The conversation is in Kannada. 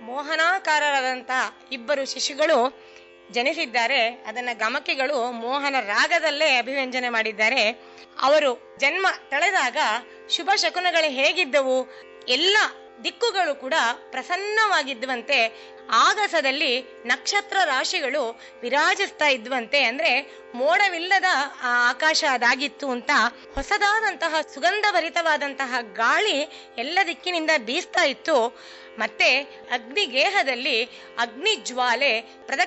ಮೋಹನಾಕಾರರಾದಂತಹ ಇಬ್ಬರು ಶಿಶುಗಳು ಜನಿಸಿದ್ದಾರೆ ಅದನ್ನ ಗಮಕಿಗಳು ಮೋಹನ ರಾಗದಲ್ಲೇ ಅಭಿವ್ಯಂಜನೆ ಮಾಡಿದ್ದಾರೆ ಅವರು ಜನ್ಮ ತಳೆದಾಗ ಶುಭ ಶಕುನಗಳು ಹೇಗಿದ್ದವು ಎಲ್ಲ ದಿಕ್ಕುಗಳು ಕೂಡ ಪ್ರಸನ್ನವಾಗಿದ್ವಂತೆ ಆಗಸದಲ್ಲಿ ನಕ್ಷತ್ರ ರಾಶಿಗಳು ವಿರಾಜಿಸ್ತಾ ಇದ್ವಂತೆ ಅಂದ್ರೆ ಮೋಡವಿಲ್ಲದ ಆ ಆಕಾಶ ಅದಾಗಿತ್ತು ಅಂತ ಹೊಸದಾದಂತಹ ಸುಗಂಧಭರಿತವಾದಂತಹ ಗಾಳಿ ಎಲ್ಲ ದಿಕ್ಕಿನಿಂದ ಬೀಸ್ತಾ ಇತ್ತು ಮತ್ತೆ ಅಗ್ನಿಗೇಹದಲ್ಲಿ ಅಗ್ನಿ ಜ್ವಾಲೆ ಪ್ರದಕ್ಷಿಣೆ